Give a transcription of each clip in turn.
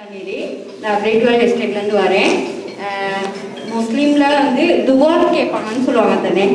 தேதி நான் கிரேட்வெல் எஸ்டேட்லேருந்து வரேன் அஹ், முஸ்லீம்ல வந்து துவார் கேட்பாங்கன்னு சொல்லுவாங்க தானே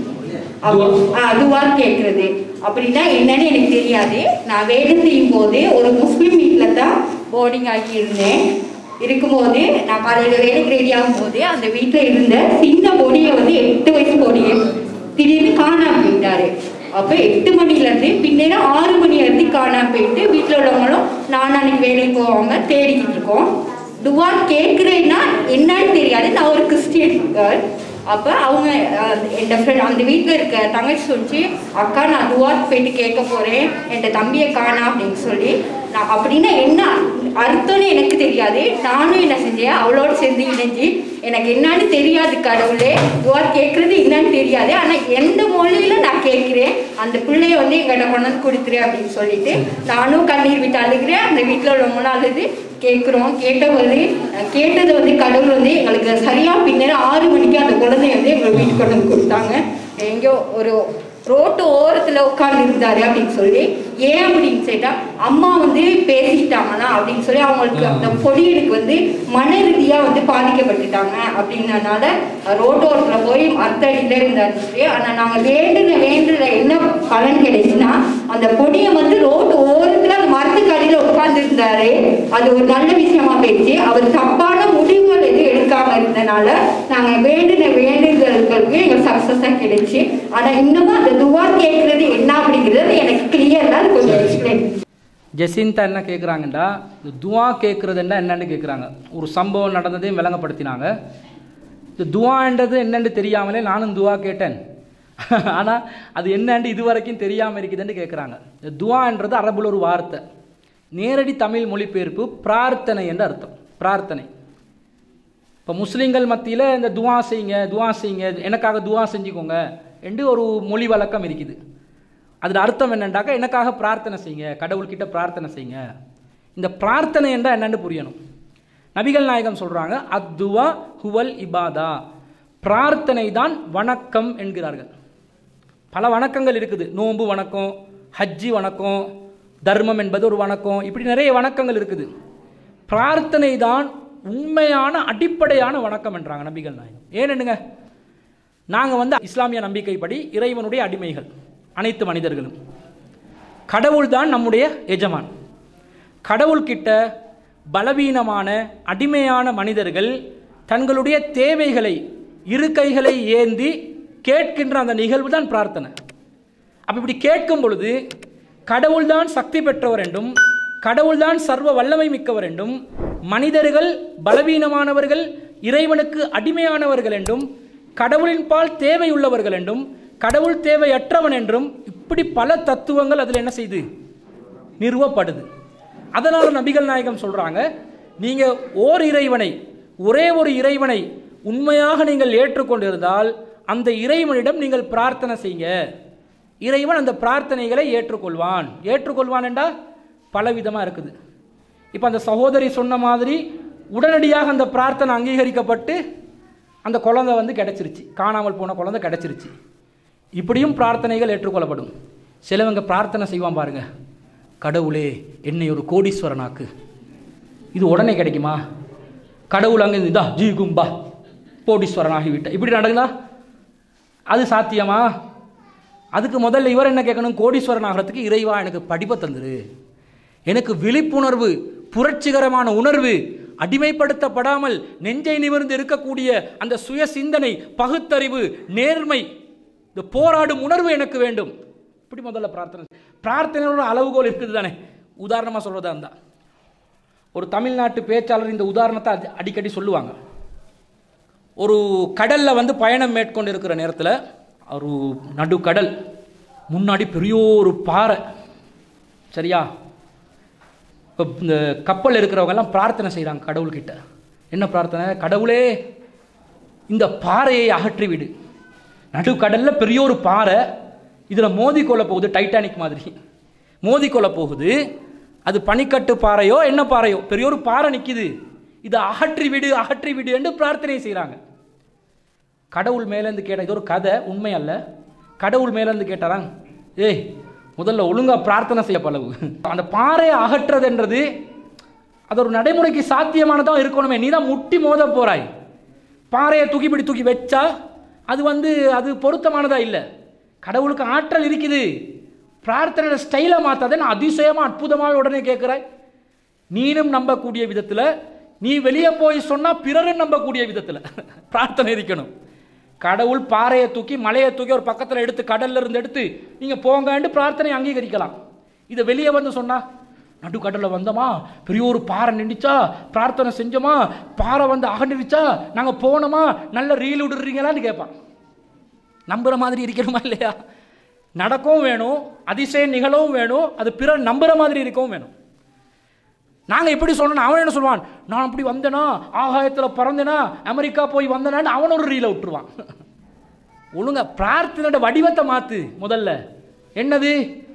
அப்போ ஆ துவார் கேட்குறது அப்படின்னா என்னன்னு எனக்கு தெரியாது நான் வேலை செய்யும் போது ஒரு முஸ்லீம் வீட்டில் தான் போர்டிங் ஆகி இருந்தேன் இருக்கும்போது நான் காலையில் வேலைக்கு ரெடி ஆகும்போது அந்த வீட்டில் இருந்த சின்ன பொடியை வந்து எட்டு வயசு பொடியை திடீர்னு காணாம போயிட்டாரு அப்போ எட்டு மணிலேருந்து பின்னேரம் ஆறு மணி வரைக்கும் காணாம போயிட்டு வீட்டில் உள்ளவங்களும் நான் அன்னைக்கு வேலைக்கு போவாங்க தேடிக்கிட்டு இருக்கோம் துவா கேட்குறேன்னா என்னன்னு தெரியாது நான் ஒரு கிறிஸ்டியன் கேர்ள் அப்போ அவங்க அஹ், என் ஃப்ரெண்ட் அந்த வீட்டில் இருக்க தங்கச்சி சொல்லிச்சு அக்கா நான் துவாக்கு போயிட்டு கேட்க போகிறேன் என் தம்பியை காணா அப்படின்னு சொல்லி நான் அப்படின்னா என்ன அர்த்தம்னு எனக்கு தெரியாது நானும் என்ன செஞ்சேன் அவளோட சேர்ந்து இணைஞ்சு எனக்கு என்னன்னு தெரியாது கடவுளே துவா கேட்குறது என்னன்னு தெரியாது ஆனால் எந்த மொழியில நான் கேட்குறேன் அந்த பிள்ளைய வந்து எங்கிட்ட கொண்டு வந்து கொடுத்துரு அப்படின்னு சொல்லிட்டு நானும் கண்ணீர் விட்டு அழுகிறேன் அந்த வீட்டில் உள்ளவங்களும் அழுது கேட்குறோம் கேட்டபோது அஹ், கேட்டது வந்து கடவுள் வந்து எங்களுக்கு சரியாக பின்னர் ஆறு மணிக்கு அந்த குழந்தைய வந்து எங்கள் வீட்டுக்கு கொண்டு வந்து கொடுத்தாங்க எங்கேயோ ஒரு ரோட்டு ஓரத்தில் உட்கார்ந்து இருந்தாரு அப்படின்னு சொல்லி ஏன் அப்படின்னு கேட்டா அம்மா வந்து பேசிட்டாங்கன்னா அப்படின்னு சொல்லி அவங்களுக்கு அந்த பொடியனுக்கு வந்து மன ரீதியா வந்து பாதிக்கப்பட்டுட்டாங்க அப்படின்னனால ரோட்டு ஓரத்தில் போய் மரத்தடியில இருந்தாரு சொல்லி ஆனால் நாங்கள் வேண்டுன வேண்டுன என்ன பலன் கிடைச்சுன்னா அந்த பொடியை வந்து ரோட்டு ஓரத்தில் அந்த மரத்துக்கு அடியில் உட்கார்ந்து இருந்தாரு அது ஒரு நல்ல விஷயமா போயிடுச்சு அவர் தப்பான முடிவுகள் எதுவும் எடுக்காம இருந்தனால நாங்க வேண்டின வேண்டுதல்களுக்கு எங்களுக்கு சக்சஸா கிடைச்சு ஆனா இன்னமும் அந்த துவா கேட்கறது என்ன அப்படிங்கிறது எனக்கு கிளியர் அது கொஞ்சம் எக்ஸ்பிளைன் ஜெசிந்தா என்ன கேட்குறாங்கண்டா இந்த துவா கேட்குறதுன்னா என்னன்னு கேட்குறாங்க ஒரு சம்பவம் நடந்ததையும் விளங்கப்படுத்தினாங்க இந்த துவான்றது என்னன்னு தெரியாமலே நானும் துவா கேட்டேன் ஆனால் அது என்னன்னு இது வரைக்கும் தெரியாமல் இருக்குதுன்னு கேட்குறாங்க இந்த துவான்றது அரபுல ஒரு வார்த்தை நேரடி தமிழ் மொழிபெயர்ப்பு பிரார்த்தனை என்று அர்த்தம் பிரார்த்தனை இப்போ முஸ்லீம்கள் மத்தியில் இந்த துவா செய்யுங்க துவா செய்யுங்க எனக்காக துவா செஞ்சுக்கோங்க என்று ஒரு மொழி வழக்கம் இருக்குது அதில் அர்த்தம் என்னண்டாக்கா எனக்காக பிரார்த்தனை செய்யுங்க கடவுள்கிட்ட பிரார்த்தனை செய்யுங்க இந்த பிரார்த்தனை என்றால் என்னன்னு புரியணும் நபிகள் நாயகம் சொல்கிறாங்க அத்துவா ஹுவல் இபாதா பிரார்த்தனை தான் வணக்கம் என்கிறார்கள் பல வணக்கங்கள் இருக்குது நோன்பு வணக்கம் ஹஜ்ஜி வணக்கம் தர்மம் என்பது ஒரு வணக்கம் இப்படி நிறைய வணக்கங்கள் இருக்குது பிரார்த்தனை தான் உண்மையான அடிப்படையான வணக்கம் என்றாங்க நபிகள் நாயகம் ஏனென்னுங்க நாங்கள் வந்து இஸ்லாமிய நம்பிக்கைப்படி இறைவனுடைய அடிமைகள் அனைத்து மனிதர்களும் கடவுள் தான் நம்முடைய எஜமான் கடவுள்கிட்ட பலவீனமான அடிமையான மனிதர்கள் தங்களுடைய தேவைகளை இரு கைகளை ஏந்தி கேட்கின்ற அந்த நிகழ்வு தான் பிரார்த்தனை அப்ப இப்படி கேட்கும் பொழுது கடவுள்தான் சக்தி பெற்றவர் என்றும் கடவுள்தான் சர்வ வல்லமை மிக்கவர் என்றும் மனிதர்கள் பலவீனமானவர்கள் இறைவனுக்கு அடிமையானவர்கள் என்றும் கடவுளின் பால் தேவை உள்ளவர்கள் என்றும் கடவுள் தேவையற்றவன் என்றும் இப்படி பல தத்துவங்கள் அதில் என்ன செய்து நிறுவப்படுது அதனால நபிகள் நாயகம் சொல்றாங்க நீங்க ஓர் இறைவனை ஒரே ஒரு இறைவனை உண்மையாக நீங்கள் ஏற்றுக்கொண்டிருந்தால் அந்த இறைவனிடம் நீங்கள் பிரார்த்தனை செய்யுங்க இறைவன் அந்த பிரார்த்தனைகளை ஏற்றுக்கொள்வான் ஏற்றுக்கொள்வான் என்றா பலவிதமா இருக்குது இப்போ அந்த சகோதரி சொன்ன மாதிரி உடனடியாக அந்த பிரார்த்தனை அங்கீகரிக்கப்பட்டு அந்த குழந்தை வந்து கிடைச்சிருச்சு காணாமல் போன குழந்தை கிடைச்சிருச்சு இப்படியும் பிரார்த்தனைகள் ஏற்றுக்கொள்ளப்படும் சிலவங்க பிரார்த்தனை செய்வான் பாருங்க கடவுளே என்னை ஒரு கோடீஸ்வரனாக்கு இது உடனே கிடைக்குமா கடவுள் அங்கே இதா ஜி கும்பா கோடீஸ்வரன் ஆகிவிட்ட இப்படி நடக்குதா அது சாத்தியமா அதுக்கு முதல்ல இவர் என்ன கேட்கணும் கோடீஸ்வரன் ஆகிறதுக்கு இறைவா எனக்கு படிப்பை தந்துரு எனக்கு விழிப்புணர்வு புரட்சிகரமான உணர்வு அடிமைப்படுத்தப்படாமல் நெஞ்சை நிமிர்ந்து இருக்கக்கூடிய அந்த சுய சிந்தனை பகுத்தறிவு நேர்மை இந்த போராடும் உணர்வு எனக்கு வேண்டும் இப்படி முதல்ல பிரார்த்தனை பிரார்த்தனையோட அளவுகோல் இருக்குது தானே உதாரணமாக சொல்றதா இருந்தா ஒரு தமிழ்நாட்டு பேச்சாளர் இந்த உதாரணத்தை அடி- அடிக்கடி சொல்லுவாங்க ஒரு கடல்ல வந்து பயணம் மேற்கொண்டு இருக்கிற நேரத்தில் ஒரு நடுக்கடல் முன்னாடி பெரிய ஒரு பாறை சரியா இப்போ இந்த கப்பல் இருக்கிறவங்க எல்லாம் பிரார்த்தனை செய்கிறாங்க கடவுள்கிட்ட என்ன பிரார்த்தனை கடவுளே இந்த பாறையை அகற்றி விடு நடுக்கடல்ல பெரிய ஒரு பாறை இதில் மோதிக்கொள்ள போகுது டைட்டானிக் மாதிரி மோதிக்கொள்ள போகுது அது பனிக்கட்டு பாறையோ என்ன பாறையோ பெரிய ஒரு பாறை நிற்கிது இதை அகற்றி விடு அகற்றி விடு என்று பிரார்த்தனை செய்கிறாங்க கடவுள் மேலேருந்து கேட்ட இது ஒரு கதை உண்மை அல்ல கடவுள் மேலேருந்து கேட்டாராங்க ஏய் முதல்ல ஒழுங்கா பிரார்த்தனை செய்ய பழகு அந்த பாறையை அகற்றுறதுன்றது அது ஒரு நடைமுறைக்கு சாத்தியமானதாக இருக்கணுமே நீ தான் முட்டி மோத போறாய் பாறையை தூக்கி இப்படி தூக்கி வச்சா அது வந்து அது பொருத்தமானதா இல்லை கடவுளுக்கு ஆற்றல் இருக்குது பிரார்த்தனை ஸ்டைலை மாத்தாத நான் அதிசயமாக அற்புதமாக உடனே கேட்குறாய் நீனும் நம்பக்கூடிய விதத்தில் நீ வெளியே போய் சொன்னால் பிறரும் நம்பக்கூடிய விதத்தில் பிரார்த்தனை இருக்கணும் கடவுள் பாறையை தூக்கி மலையை தூக்கி ஒரு பக்கத்தில் எடுத்து கடல்ல இருந்து எடுத்து நீங்கள் போங்கன்னு பிரார்த்தனை அங்கீகரிக்கலாம் இதை வெளியே வந்து சொன்னா நடுக்கடலில் வந்தோமா பெரிய ஒரு பாறை நின்றுச்சா பிரார்த்தனை செஞ்சோமா பாறை வந்து அகண்டிருச்சா நாங்கள் போனோமா நல்ல ரீல் விடுறீங்களான்னு கேட்பான் நம்புற மாதிரி இருக்கணுமா இல்லையா நடக்கவும் வேணும் அதிசயம் நிகழவும் வேணும் அது பிறர் நம்புற மாதிரி இருக்கவும் வேணும் நாங்கள் எப்படி சொன்னோம் அவன் என்ன சொல்லுவான் நான் அப்படி வந்தேனா ஆகாயத்தில் பறந்தேனா அமெரிக்கா போய் வந்தேனான்னு அவன் ஒரு ரீலை விட்டுருவான் ஒழுங்கா பிரார்த்தனோட வடிவத்தை மாத்து முதல்ல என்னது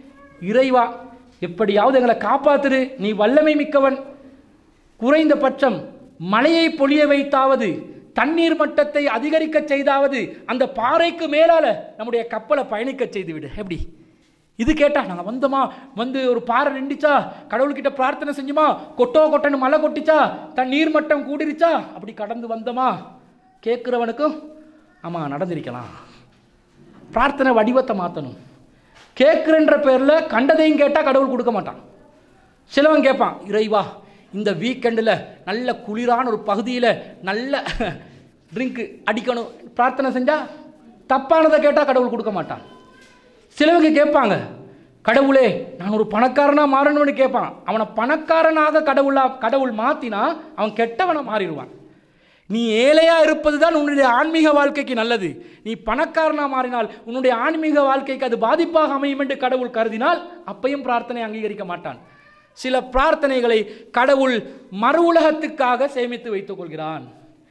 இறைவா எப்படியாவது எங்களை காப்பாத்துரு நீ வல்லமை மிக்கவன் குறைந்தபட்சம் மழையை பொழிய வைத்தாவது தண்ணீர் மட்டத்தை அதிகரிக்க செய்தாவது அந்த பாறைக்கு மேலால நம்முடைய கப்பலை பயணிக்க செய்து விடு எப்படி இது கேட்டா நாங்கள் வந்தோமா வந்து ஒரு பாறை நின்றுச்சா கடவுள்கிட்ட பிரார்த்தனை செஞ்சுமா கொட்டோ கொட்டன்னு மழை கொட்டிச்சா தன் நீர் மட்டம் கூடிருச்சா அப்படி கடந்து வந்தோமா கேட்குறவனுக்கும் ஆமாம் நடந்திருக்கலாம் பிரார்த்தனை வடிவத்தை மாற்றணும் கேட்குறன்ற பேரில் கண்டதையும் கேட்டால் கடவுள் கொடுக்க மாட்டான் சிலவன் கேட்பான் இறைவா இந்த வீக்கெண்டில் நல்ல குளிரான ஒரு பகுதியில் நல்ல ட்ரிங்க்கு அடிக்கணும் பிரார்த்தனை செஞ்சால் தப்பானதை கேட்டால் கடவுள் கொடுக்க மாட்டான் சிலவங்க கேட்பாங்க கடவுளே நான் ஒரு பணக்காரனாக மாறணும்னு கேட்பான் அவனை பணக்காரனாக கடவுளா கடவுள் மாற்றினா அவன் கெட்டவனை மாறிடுவான் நீ ஏழையா இருப்பது தான் உன்னுடைய ஆன்மீக வாழ்க்கைக்கு நல்லது நீ பணக்காரனா மாறினால் உன்னுடைய ஆன்மீக வாழ்க்கைக்கு அது பாதிப்பாக அமையும் என்று கடவுள் கருதினால் அப்பையும் பிரார்த்தனை அங்கீகரிக்க மாட்டான் சில பிரார்த்தனைகளை கடவுள் மறு உலகத்துக்காக சேமித்து வைத்துக் கொள்கிறான்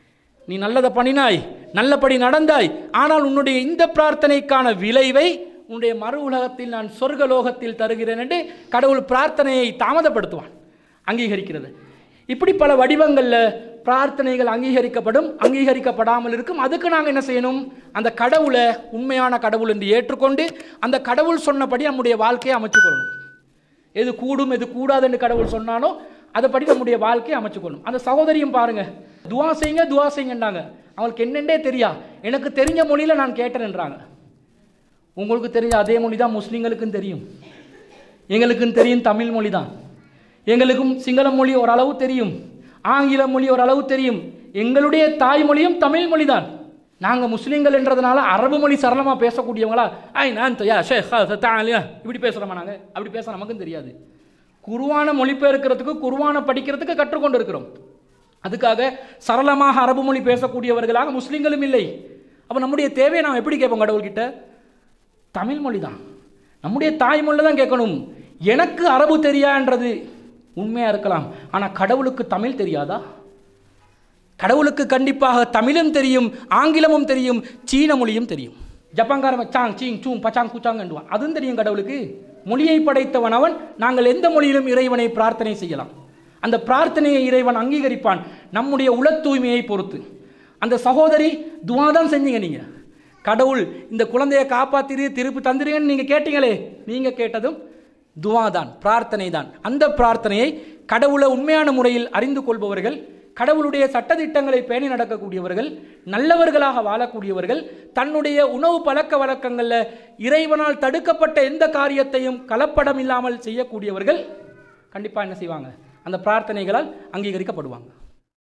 நீ நல்லதை பண்ணினாய் நல்லபடி நடந்தாய் ஆனால் உன்னுடைய இந்த பிரார்த்தனைக்கான விளைவை உன்னுடைய மறு உலகத்தில் நான் சொர்க்கலோகத்தில் தருகிறேன் என்று கடவுள் பிரார்த்தனையை தாமதப்படுத்துவான் அங்கீகரிக்கிறது இப்படி பல வடிவங்களில் பிரார்த்தனைகள் அங்கீகரிக்கப்படும் அங்கீகரிக்கப்படாமல் இருக்கும் அதுக்கு நாங்கள் என்ன செய்யணும் அந்த கடவுளை உண்மையான கடவுள் என்று ஏற்றுக்கொண்டு அந்த கடவுள் சொன்னபடி நம்முடைய வாழ்க்கையை அமைச்சுக்கொள்ளணும் எது கூடும் எது கூடாதுன்னு கடவுள் சொன்னானோ அதைப்படி நம்முடைய வாழ்க்கையை அமைச்சுக்கொள்ளணும் அந்த சகோதரியும் பாருங்க துவா செய்யுங்க துவா செய்யுங்கன்றாங்க அவங்களுக்கு என்னென்னே தெரியா எனக்கு தெரிஞ்ச மொழியில் நான் கேட்டேன்ன்றாங்க உங்களுக்கு தெரிஞ்ச அதே மொழி தான் முஸ்லீம்களுக்கும் தெரியும் எங்களுக்கும் தெரியும் தமிழ் மொழி தான் எங்களுக்கும் சிங்கள மொழி ஓரளவு தெரியும் ஆங்கில மொழி ஓரளவு தெரியும் எங்களுடைய தாய்மொழியும் தமிழ் மொழி தான் நாங்கள் முஸ்லீம்கள் என்றதுனால அரபு மொழி சரளமாக பேசக்கூடியவங்களா ஐ நான் யா ஷே தாலியா இப்படி பேசுகிறோமா நாங்கள் அப்படி பேச நமக்கும் தெரியாது குருவான மொழிபெயர்க்கிறதுக்கு குருவான படிக்கிறதுக்கு கற்றுக்கொண்டு இருக்கிறோம் அதுக்காக சரளமாக அரபு மொழி பேசக்கூடியவர்களாக முஸ்லீம்களும் இல்லை அப்போ நம்முடைய தேவையை நாம் எப்படி கேட்போம் கடவுள்கிட்ட தமிழ் மொழி தான் நம்முடைய தாய்மொழியில் தான் கேட்கணும் எனக்கு அரபு தெரியான்றது உண்மையாக இருக்கலாம் ஆனால் கடவுளுக்கு தமிழ் தெரியாதா கடவுளுக்கு கண்டிப்பாக தமிழும் தெரியும் ஆங்கிலமும் தெரியும் சீன மொழியும் தெரியும் ஜப்பான்காரன் சாங் சீங் சூங் பச்சாங் குச்சாங்கன்றுவான் அதுவும் தெரியும் கடவுளுக்கு மொழியை படைத்தவன் அவன் நாங்கள் எந்த மொழியிலும் இறைவனை பிரார்த்தனை செய்யலாம் அந்த பிரார்த்தனையை இறைவன் அங்கீகரிப்பான் நம்முடைய உள தூய்மையை பொறுத்து அந்த சகோதரி துவா தான் செஞ்சீங்க நீங்கள் கடவுள் இந்த குழந்தையை காப்பாத்திரு திருப்பி தந்துருங்கன்னு நீங்கள் கேட்டீங்களே நீங்கள் கேட்டதும் துவா தான் பிரார்த்தனை தான் அந்த பிரார்த்தனையை கடவுளை உண்மையான முறையில் அறிந்து கொள்பவர்கள் கடவுளுடைய சட்டதிட்டங்களை பேணி நடக்கக்கூடியவர்கள் நல்லவர்களாக வாழக்கூடியவர்கள் தன்னுடைய உணவு பழக்க வழக்கங்களில் இறைவனால் தடுக்கப்பட்ட எந்த காரியத்தையும் கலப்படம் இல்லாமல் செய்யக்கூடியவர்கள் கண்டிப்பாக என்ன செய்வாங்க அந்த பிரார்த்தனைகளால் அங்கீகரிக்கப்படுவாங்க